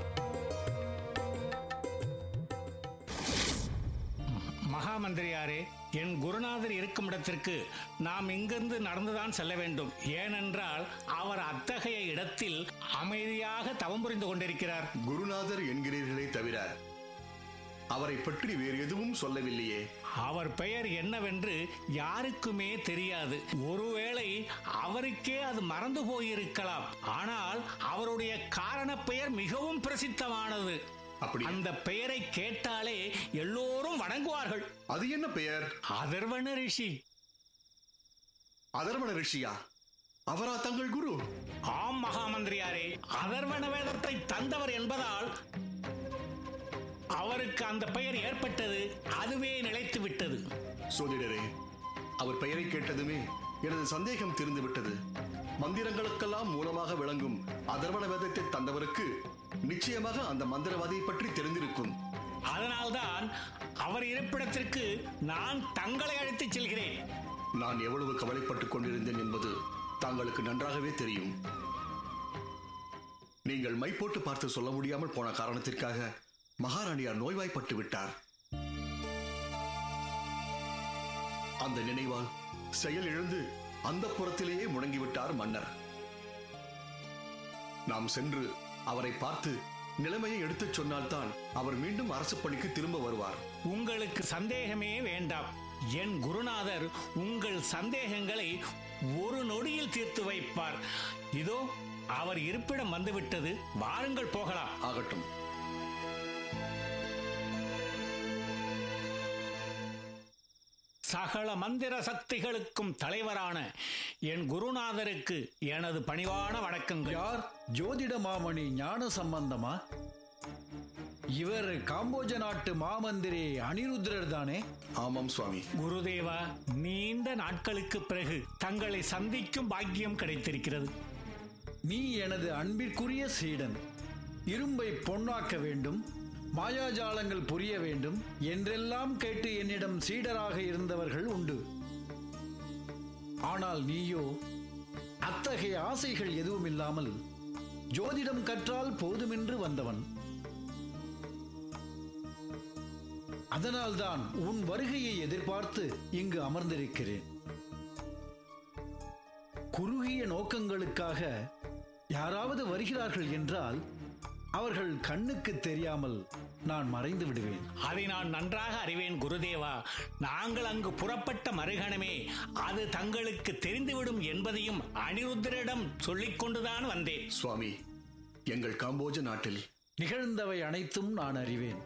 மகாமந்திரியாரே என் குருநாதர் இருக்கும் இடத்திற்கு நாம் இங்கிருந்து நடந்துதான் செல்ல வேண்டும் ஏனென்றால் அவர் அத்தகைய இடத்தில் அமைதியாக தவம் புரிந்து கொண்டிருக்கிறார் குருநாதர் என்கிறீர்களே தவிர அவரை பற்றி வேறு எதுவும் சொல்லவில்லையே அவர் பெயர் என்னவென்று யாருக்குமே தெரியாது ஒருவேளை அவருக்கே அது மறந்து போயிருக்கலாம் ஆனால் அவருடைய காரண பெயர் மிகவும் பிரசித்தமானது அந்த பெயரை கேட்டாலே எல்லோரும் வணங்குவார்கள் அது என்ன பெயர் அதர்வண ரிஷி அதர்வண ரிஷியா அவரா தங்கள் குரு ஆம் மகாமந்திரியாரே அதர்வண வேதத்தை தந்தவர் என்பதால் அவருக்கு அந்த பெயர் ஏற்பட்டது அதுவே நிலைத்து விட்டது சோதிடரே அவர் பெயரை கேட்டதுமே எனது சந்தேகம் தீர்ந்து விட்டது மந்திரங்களுக்கெல்லாம் மூலமாக விளங்கும் அதர்வண வேதத்தை தந்தவருக்கு நிச்சயமாக அந்த மந்திரவாதியை பற்றி தெரிந்திருக்கும் அதனால்தான் அவர் இருப்பிடத்திற்கு நான் தங்களை அழைத்துச் செல்கிறேன் நான் எவ்வளவு கவலைப்பட்டுக் கொண்டிருந்தேன் என்பது தாங்களுக்கு நன்றாகவே தெரியும் நீங்கள் மை போட்டு பார்த்து சொல்ல முடியாமல் போன காரணத்திற்காக மகாராணியார் நோய்வாய்ப்பட்டு விட்டார் அந்த நினைவால் செயல் இழந்து அந்த புறத்திலேயே முடங்கிவிட்டார் மன்னர் நாம் சென்று அவரை பார்த்து நிலைமையை எடுத்துச் சொன்னால்தான் அவர் மீண்டும் அரசு பணிக்கு திரும்ப வருவார் உங்களுக்கு சந்தேகமே வேண்டாம் என் குருநாதர் உங்கள் சந்தேகங்களை ஒரு நொடியில் தீர்த்து வைப்பார் இதோ அவர் இருப்பிடம் வந்துவிட்டது வாருங்கள் போகலாம் ஆகட்டும் சகல மந்திர சக்திகளுக்கும் தலைவரான என் குருநாதருக்கு எனது பணிவான வணக்கங்கள் யார் ஜோதிட மாமணி ஞான சம்பந்தமா இவர் காம்போஜ நாட்டு மாமந்திரி அனிருத்ரர் தானே ஆமாம் சுவாமி குருதேவா நீண்ட நாட்களுக்கு பிறகு தங்களை சந்திக்கும் பாக்கியம் கிடைத்திருக்கிறது நீ எனது அன்பிற்குரிய சீடன் இரும்பை பொன்னாக்க வேண்டும் மாயாஜாலங்கள் புரிய வேண்டும் என்றெல்லாம் கேட்டு என்னிடம் சீடராக இருந்தவர்கள் உண்டு ஆனால் நீயோ அத்தகைய ஆசைகள் எதுவும் இல்லாமல் ஜோதிடம் கற்றால் போதுமென்று வந்தவன் அதனால்தான் உன் வருகையை எதிர்பார்த்து இங்கு அமர்ந்திருக்கிறேன் குறுகிய நோக்கங்களுக்காக யாராவது வருகிறார்கள் என்றால் அவர்கள் கண்ணுக்கு தெரியாமல் நான் மறைந்து விடுவேன் அதை நான் நன்றாக அறிவேன் குருதேவா நாங்கள் அங்கு புறப்பட்ட மறுகணமே அது தங்களுக்கு தெரிந்துவிடும் என்பதையும் அனிருத்தரிடம் சொல்லிக் கொண்டுதான் வந்தேன் சுவாமி எங்கள் காம்போஜ நாட்டில் நிகழ்ந்தவை அனைத்தும் நான் அறிவேன்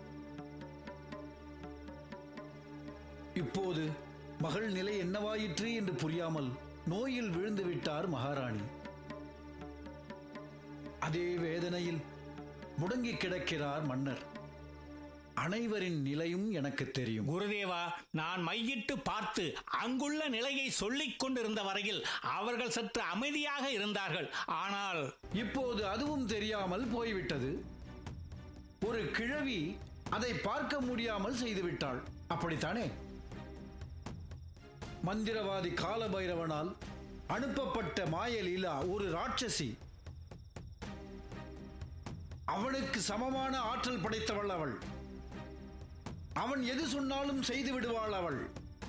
இப்போது மகள் நிலை என்னவாயிற்று என்று புரியாமல் நோயில் விழுந்து விட்டார் மகாராணி அதே வேதனையில் முடங்கி கிடக்கிறார் மன்னர் அனைவரின் நிலையும் எனக்கு தெரியும் குருதேவா நான் மையிட்டு பார்த்து அங்குள்ள நிலையை சொல்லிக் கொண்டிருந்த வரையில் அவர்கள் சற்று அமைதியாக இருந்தார்கள் ஆனால் இப்போது அதுவும் தெரியாமல் போய்விட்டது ஒரு கிழவி அதை பார்க்க முடியாமல் செய்துவிட்டாள் அப்படித்தானே மந்திரவாதி காலபைரவனால் அனுப்பப்பட்ட மாயலீலா ஒரு ராட்சசி அவனுக்கு சமமான ஆற்றல் படைத்தவள் அவள் அவன் எது சொன்னாலும் செய்து விடுவாள் அவள்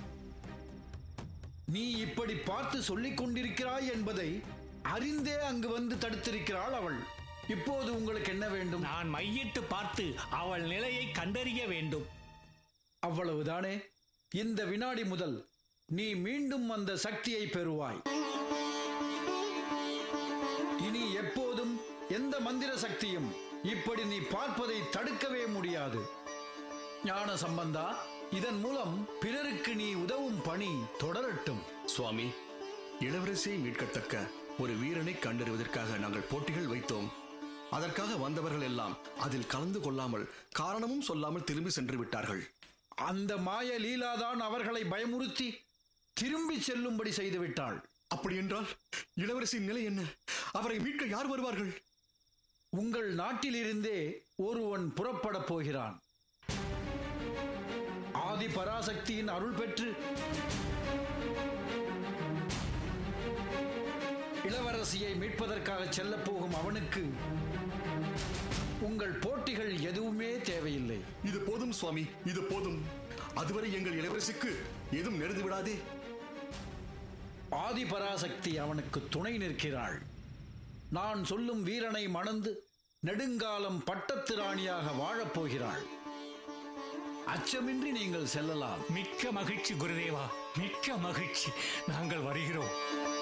நீ இப்படி பார்த்து சொல்லிக் கொண்டிருக்கிறாய் என்பதை அறிந்தே அங்கு வந்து தடுத்திருக்கிறாள் அவள் இப்போது உங்களுக்கு என்ன வேண்டும் நான் மையிட்டு பார்த்து அவள் நிலையை கண்டறிய வேண்டும் அவ்வளவுதானே இந்த வினாடி முதல் நீ மீண்டும் அந்த சக்தியை பெறுவாய் இனி எப்போதும் எந்த மந்திர சக்தியும் இப்படி நீ பார்ப்பதை தடுக்கவே முடியாது ஞான சம்பந்தா இதன் மூலம் பிறருக்கு நீ உதவும் பணி தொடரட்டும் சுவாமி இளவரசியை மீட்கத்தக்க ஒரு வீரனை கண்டறிவதற்காக நாங்கள் போட்டிகள் வைத்தோம் அதற்காக வந்தவர்கள் எல்லாம் அதில் கலந்து கொள்ளாமல் காரணமும் சொல்லாமல் திரும்பி சென்று விட்டார்கள் அந்த மாய லீலாதான் அவர்களை பயமுறுத்தி திரும்பி செல்லும்படி செய்து விட்டாள் அப்படி என்றால் இளவரசியின் நிலை என்ன அவரை மீட்க யார் வருவார்கள் உங்கள் நாட்டிலிருந்தே ஒருவன் புறப்படப் போகிறான் ஆதி பராசக்தியின் அருள் பெற்று இளவரசியை மீட்பதற்காக செல்லப் போகும் அவனுக்கு உங்கள் போட்டிகள் எதுவுமே தேவையில்லை இது போதும் சுவாமி இது போதும் அதுவரை எங்கள் இளவரசிக்கு ஏதும் நேர்ந்து விடாதே ஆதி பராசக்தி அவனுக்கு துணை நிற்கிறாள் நான் சொல்லும் வீரனை மணந்து நெடுங்காலம் பட்டத்து ராணியாக வாழப் போகிறாள் அச்சமின்றி நீங்கள் செல்லலாம் மிக்க மகிழ்ச்சி குருதேவா மிக்க மகிழ்ச்சி நாங்கள் வருகிறோம்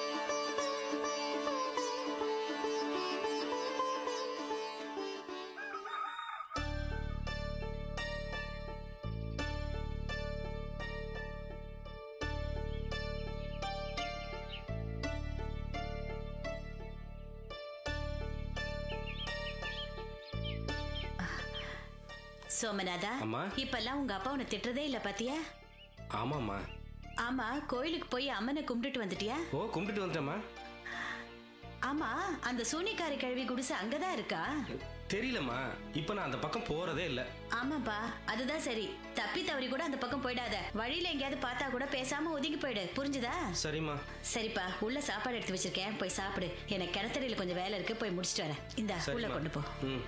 சோமநாதா அம்மா. இப்பெல்லாம் உங்க அப்பா உன்னை திட்டுறதே இல்ல பாத்தியா ஆமாம்மா ஆமா கோயிலுக்கு போய் அம்மனை கும்பிட்டுட்டு வந்துட்டியா ஓ கும்பிட்டுட்டு வந்துட்டேம்மா ஆமா அந்த சூனிக்காரி கிழவி குடிசை அங்கதான் இருக்கா தெரியலம்மா இப்போ நான் அந்த பக்கம் போறதே இல்லை ஆமாப்பா அதுதான் சரி தப்பி தவறி கூட அந்த பக்கம் போயிடாத வழியில எங்கேயாவது பார்த்தா கூட பேசாம ஒதுங்கி போயிடு புரிஞ்சுதா சரிம்மா சரிப்பா உள்ள சாப்பாடு எடுத்து வச்சிருக்கேன் போய் சாப்பிடு எனக்கு கிணத்தடியில கொஞ்சம் வேலை இருக்கு போய் முடிச்சிட்டு வரேன் இந்த உள்ள சரிம்மா. கொண்டு போ ம்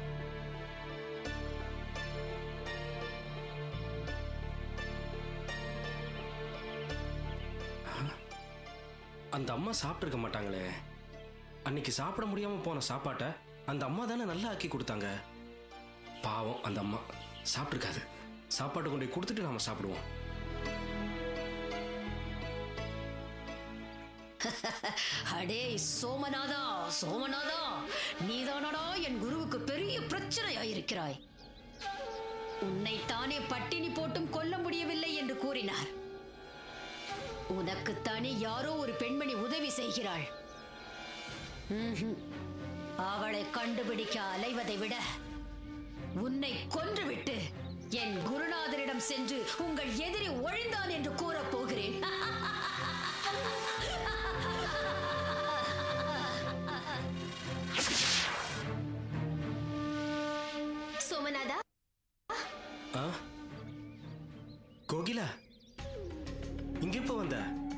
அந்த அம்மா சாப்பிட்டுருக்க மாட்டாங்களே அன்னைக்கு சாப்பிட முடியாம போன சாப்பாட்டை அந்த அம்மா தானே நல்லா ஆக்கி கொடுத்தாங்க பாவம் அந்த அம்மா சாப்பிட்டுருக்காது சாப்பாட்டை கொண்டு போய் கொடுத்துட்டு நாம சாப்பிடுவோம் அடே சோமநாதா சோமநாதா நீதானடா என் குருவுக்கு பெரிய பிரச்சனையாயிருக்கிறாய் உன்னைத்தானே பட்டினி போட்டும் கொல்ல முடியவில்லை என்று கூறினார் உனக்குத்தானே யாரோ ஒரு பெண்மணி உதவி செய்கிறாள் ம்ஹும். அவளை கண்டுபிடிக்க அலைவதை விட உன்னை கொன்றுவிட்டு என் குருநாதரிடம் சென்று உங்கள் எதிரி ஒழிந்தான் என்று கூறப் போகிறேன் சோமநாதா ஆ கோகிலா இங்க எப்போ வந்த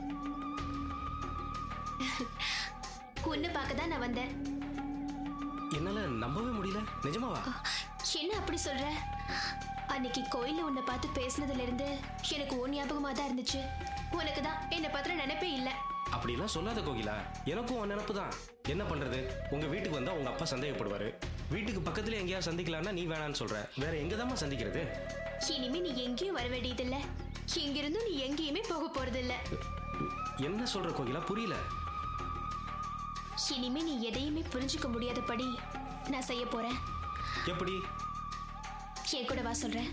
உன்னை பார்க்க தான் நான் வந்தேன் என்னால நம்பவே முடியல நிஜமாவா என்ன அப்படி சொல்ற அன்னைக்கு கோயில்ல உன்னை பார்த்து பேசினதுல இருந்து எனக்கு உன் ஞாபகமா தான் இருந்துச்சு உனக்கு தான் என்னை பத்திர நினைப்பே இல்லை அப்படிலாம் சொல்லாத கோகிலா எனக்கும் உன் நினப்பு தான் என்ன பண்றது உங்க வீட்டுக்கு வந்தா உங்க அப்பா சந்தேகப்படுவாரு வீட்டுக்கு பக்கத்துல எங்கேயாவது சந்திக்கலாம்னா நீ வேணான்னு சொல்ற வேற எங்க சந்திக்கிறது இனிமே நீ எங்கேயும் வர வேண்டியதில்ல இங்கிருந்தும் நீ எங்கேயுமே போக போறதில்ல என்ன சொல்ற கோகிலா புரியல இனிமே நீ எதையுமே புரிஞ்சுக்க முடியாதபடி நான் செய்ய போறேன் எப்படி என் கூட வா சொல்றேன்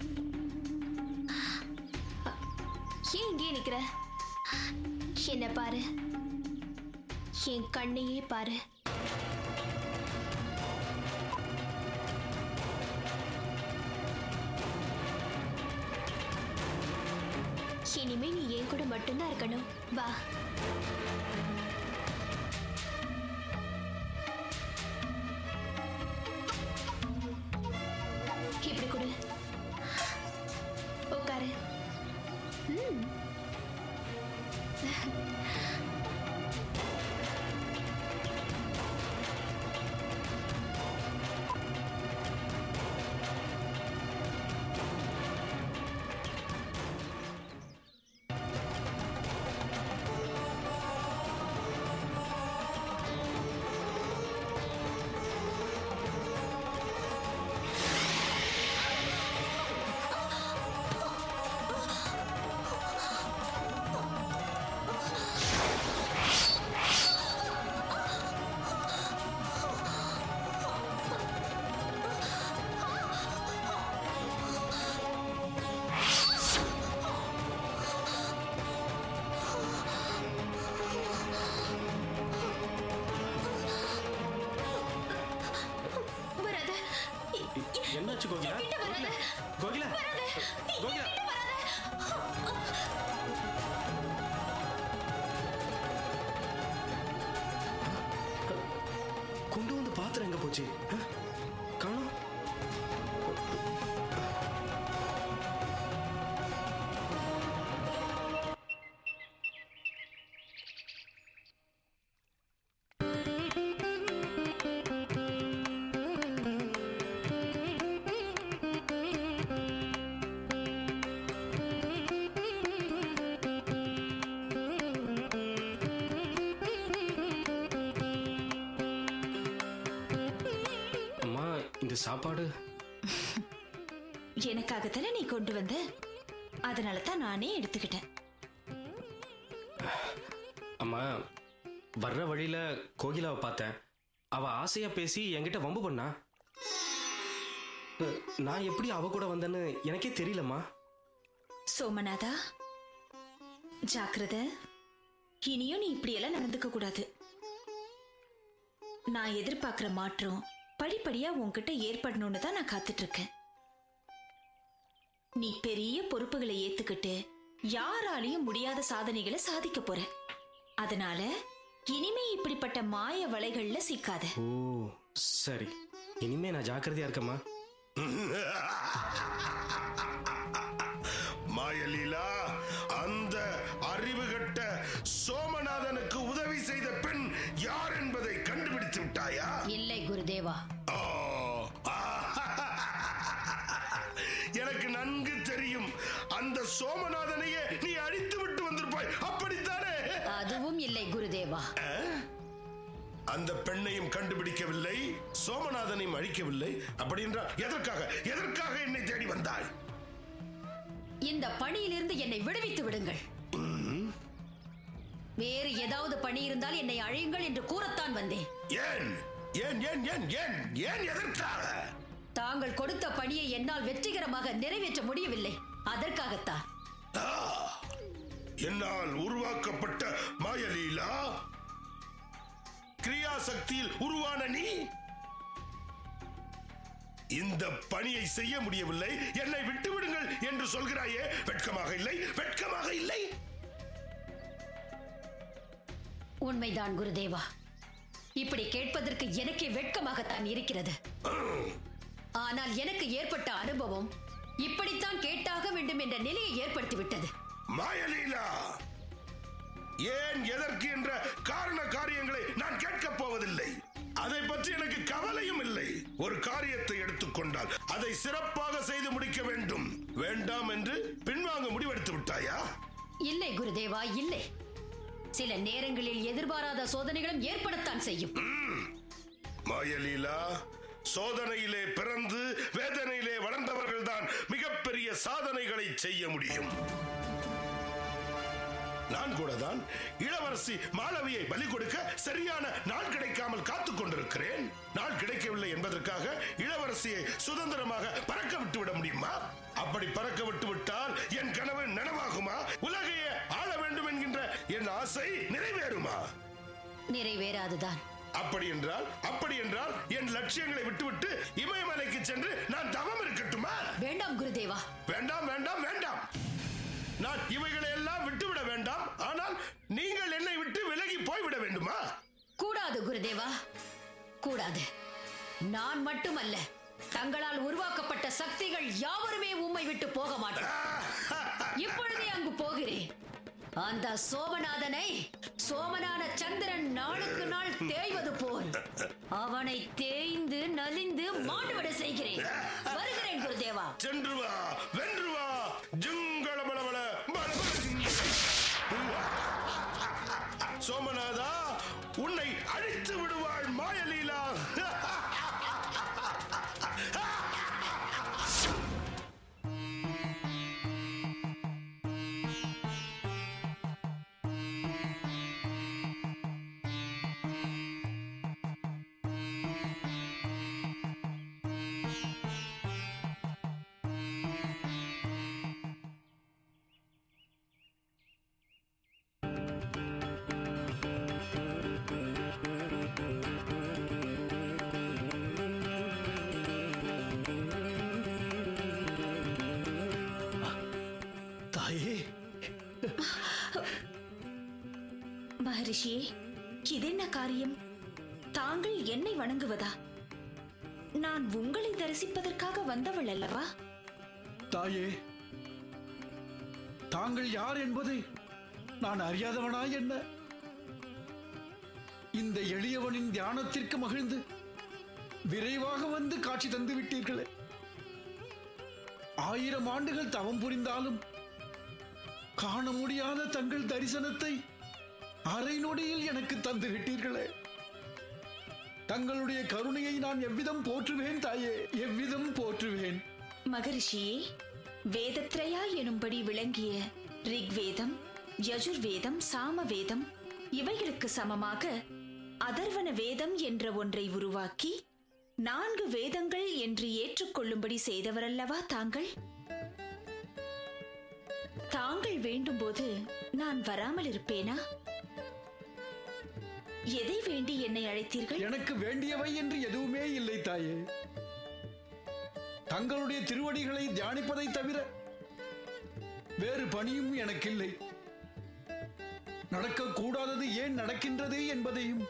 ஏன் இங்கே நிக்கிற என்ன பாரு என் கண்ணையே பாரு இனிமே நீ என் கூட மட்டும்தான் இருக்கணும் வா இப்படி கொடு உட்காரு ம். கோகிலா கொண்டு வந்து பாத்திரம் எங்க போச்சு ஆ? காணோம் அம்மா இந்த சாப்பாடு எனக்காகத்தானே நீ கொண்டு வந்த அதனால தான் நானே எடுத்துக்கிட்டேன் அம்மா வர்ற வழியில கோகிலாவை பார்த்தேன் அவ ஆசையா பேசி என்கிட்ட வம்பு பண்ணா அஹ், நான் எப்படி அவ கூட வந்தேன்னு எனக்கே தெரியலம்மா சோமநாதா ஜாக்கிரதை இனியும் நீ இப்படியெல்லாம் நடந்துக்க கூடாது நான் எதிர்பார்க்கிற மாற்றம் படிப்படியா உன்கிட்ட ஏற்படணும்னு தான் நான் காத்துட்டு இருக்கேன் நீ பெரிய பொறுப்புகளை ஏத்துக்கிட்டு யாராலையும் முடியாத சாதனைகளை சாதிக்க போற அதனால இனிமே இப்படிப்பட்ட மாய வலைகள்ல சிக்காத ஓ சரி இனிமே நான் ஜாக்கிரதையா இருக்கேம்மா மாயலீலா அந்த அறிவுகட்ட சோமநாதனுக்கு உதவி செய்த பெண் யார் என்பதை கண்டுபிடித்து விட்டாயா இல்லை குருதேவா ஓ, ஆ, எனக்கு நன்கு தெரியும் அந்த சோமநாதனையே நீ அழித்து விட்டு வந்திருப்பாய் அப்படித்தானே அதுவும் இல்லை குருதேவா அந்த பெண்ணையும் கண்டுபிடிக்கவில்லை சோமநாதனையும் அழிக்கவில்லை அப்படி என்றால் எதற்காக எதற்காக என்னை தேடி வந்தாய் இந்த பணியிலிருந்து என்னை விடுவித்து விடுங்கள் வேறு ஏதாவது பணி இருந்தால் என்னை அழையுங்கள் என்று கூறத்தான் வந்தேன் ஏன் ஏன் ஏன் ஏன் ஏன் ஏன் எதற்காக தாங்கள் கொடுத்த பணியை என்னால் வெற்றிகரமாக நிறைவேற்ற முடியவில்லை அதற்காகத்தான் ஆ, என்னால் உருவாக்கப்பட்ட மாயலீலா கிரியா சக்தியில் உருவான நீ இந்த பணியை செய்ய முடியவில்லை என்னை விட்டு விடுங்கள் என்று சொல்கிறாயே வெட்கமாக இல்லை வெட்கமாக இல்லை உண்மைதான் குருதேவா இப்படி கேட்பதற்கு எனக்கே வெட்கமாகத்தான் இருக்கிறது ஆனால் எனக்கு ஏற்பட்ட அனுபவம் இப்படித்தான் கேட்டாக வேண்டும் என்ற நிலையை ஏற்படுத்திவிட்டது மாயலீலா ஏன் எதற்கு என்ற காரண காரியங்களை நான் கேட்கப் போவதில்லை அதை பற்றி எனக்கு கவலையும் இல்லை ஒரு காரியத்தை எடுத்துக்கொண்டால் அதை சிறப்பாக செய்து முடிக்க வேண்டும் வேண்டாம் என்று பின்வாங்க முடிவெடுத்து விட்டாயா இல்லை குருதேவா இல்லை சில நேரங்களில் எதிர்பாராத சோதனைகளும் ஏற்படத்தான் செய்யும் மாயலீலா சோதனையிலே பிறந்து வேதனையிலே வளர்ந்தவர்கள்தான் மிகப்பெரிய சாதனைகளை செய்ய முடியும் நான் கூட தான் இளவரசி மாளவியை பலி கொடுக்க சரியான நாள் கிடைக்காமல் காத்துக் கொண்டிருக்கிறேன் நாள் கிடைக்கவில்லை என்பதற்காக இளவரசியை சுதந்திரமாக பறக்க விட்டு விட முடியுமா அப்படி பறக்க விட்டு விட்டால் என் கனவு நனவாகுமா உலகையே ஆள வேண்டும் என்கின்ற என் ஆசை நிறைவேறுமா நிறைவேறாதுதான் அப்படி என்றால் அப்படி என்றால் என் லட்சியங்களை விட்டுவிட்டு இமயமலைக்கு சென்று நான் தவம் இருக்கட்டுமா வேண்டாம் குருதேவா வேண்டாம் வேண்டாம் வேண்டாம் நான் இவைகளை எல்லாம் விட்டுவிட வேண்டாம் ஆனால் நீங்கள் என்னை விட்டு விலகி போய்விட வேண்டுமா கூடாது குருதேவா கூடாது நான் மட்டுமல்ல தங்களால் உருவாக்கப்பட்ட சக்திகள் யாவருமே உம்மை விட்டு போக மாட்டோம் இப்பொழுதே அங்கு போகிறேன் அந்த சோமநாதனை சோமனான சந்திரன் நாளுக்கு நாள் தேய்வது போல் அவனை தேய்ந்து நலிந்து மாண்டுவிட செய்கிறேன் வருகிறேன் குருதேவா சென்று வா வென்று வா ஜுங்கள பலபல பலபல ஜிங்க. சோமநாதா உன்னை அழித்து விடுவாள் மாயலீலா தாயே மகரிஷியே இதென்ன காரியம் தாங்கள் என்னை வணங்குவதா நான் உங்களை தரிசிப்பதற்காக வந்தவள் அல்லவா தாயே தாங்கள் யார் என்பதை நான் அறியாதவனா என்ன இந்த எளியவனின் தியானத்திற்கு மகிழ்ந்து விரைவாக வந்து காட்சி தந்து விட்டீர்களே ஆயிரம் ஆண்டுகள் தவம் புரிந்தாலும் காண முடியாத தங்கள் தரிசனத்தை அரை நொடியில் எனக்கு தந்து விட்டீர்களே தங்களுடைய கருணையை நான் எவ்விதம் போற்றுவேன் தாயே எவ்விதம் போற்றுவேன் மகரிஷியே வேதத்ரயா எனும்படி விளங்கிய ரிக்வேதம் யஜுர்வேதம் சாமவேதம் இவைகளுக்கு சமமாக அதர்வன வேதம் என்ற ஒன்றை உருவாக்கி நான்கு வேதங்கள் என்று ஏற்றுக்கொள்ளும்படி செய்தவரல்லவா தாங்கள் தாங்கள் வேண்டும்போது நான் வராமல் இருப்பேனா எதை வேண்டி என்னை அழைத்தீர்கள் எனக்கு வேண்டியவை என்று எதுவுமே இல்லை தாயே தங்களுடைய திருவடிகளை தியானிப்பதை தவிர வேறு பணியும் எனக்கில்லை நடக்கக்கூடாதது ஏன் நடக்கின்றது என்பதையும்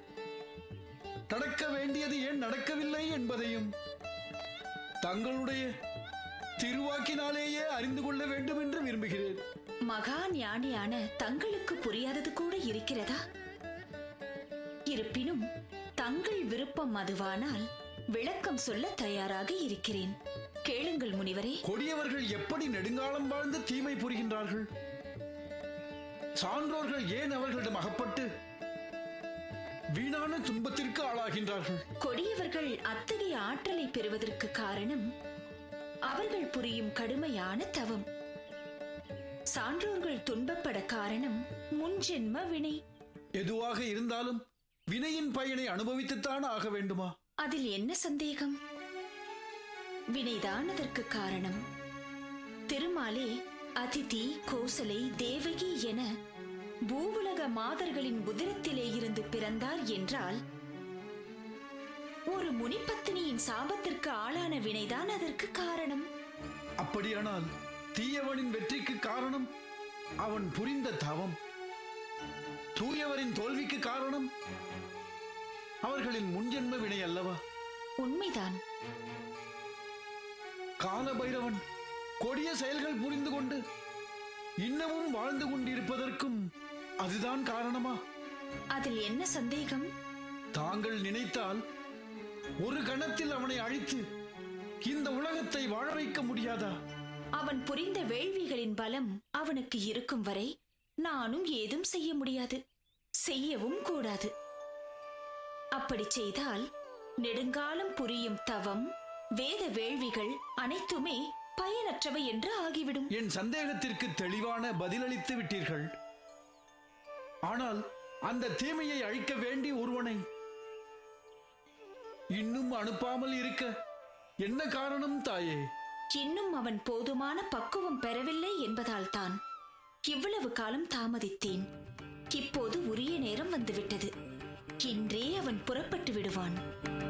நடக்க வேண்டியது ஏன் நடக்கவில்லை என்பதையும் தங்களுடைய திருவாக்கினாலேயே அறிந்து கொள்ள வேண்டும் என்று விரும்புகிறேன் மகா ஞானியான தங்களுக்கு புரியாதது கூட இருக்கிறதா இருப்பினும் தங்கள் விருப்பம் அதுவானால் விளக்கம் சொல்ல தயாராக இருக்கிறேன் கேளுங்கள் முனிவரே கொடியவர்கள் எப்படி நெடுங்காலம் வாழ்ந்து தீமை புரிகின்றார்கள் சான்றோர்கள் ஏன் அவர்களிடம் அகப்பட்டு வீணான துன்பத்திற்கு ஆளாகின்றார்கள் கொடியவர்கள் அத்தகைய ஆற்றலை பெறுவதற்கு காரணம் அவர்கள் புரியும் கடுமையான தவம் சான்றோர்கள் துன்பப்பட காரணம் முன்ஜென்ம வினை எதுவாக இருந்தாலும் வினையின் பயனை அனுபவித்துத்தான் ஆக வேண்டுமா அதில் என்ன சந்தேகம் வினைதான் அதற்கு காரணம் திருமாலே அதிதி கோசலை தேவகி என பூவுலக மாதர்களின் உதிரத்திலே இருந்து பிறந்தார் என்றால் ஒரு முனிப்பத்தினியின் சாபத்திற்கு ஆளான வினைதான் அதற்கு காரணம் அப்படியானால் தீயவனின் வெற்றிக்கு காரணம் அவன் புரிந்த தவம் தூயவரின் தோல்விக்கு காரணம் அவர்களின் முன்ஜென்ம வினை அல்லவா உண்மைதான் கால பைரவன் கொடிய செயல்கள் புரிந்து கொண்டு இன்னமும் வாழ்ந்து கொண்டிருப்பதற்கும் அதுதான் காரணமா அதில் என்ன சந்தேகம் தாங்கள் நினைத்தால் ஒரு கணத்தில் அவனை அழித்து இந்த உலகத்தை வாழ வைக்க முடியாதா அவன் புரிந்த வேள்விகளின் பலம் அவனுக்கு இருக்கும் வரை நானும் ஏதும் செய்ய முடியாது செய்யவும் கூடாது அப்படி செய்தால் நெடுங்காலம் புரியும் தவம் வேத வேள்விகள் அனைத்துமே பயனற்றவை என்று ஆகிவிடும் என் சந்தேகத்திற்கு தெளிவான பதிலளித்து விட்டீர்கள் ஆனால் அந்த தீமையை அழிக்க வேண்டி ஒருவனை இன்னும் அனுப்பாமல் இருக்க என்ன காரணம் தாயே இன்னும் அவன் போதுமான பக்குவம் பெறவில்லை என்பதால் தான் இவ்வளவு காலம் தாமதித்தேன் இப்போது உரிய நேரம் வந்துவிட்டது இன்றே அவன் புறப்பட்டு விடுவான்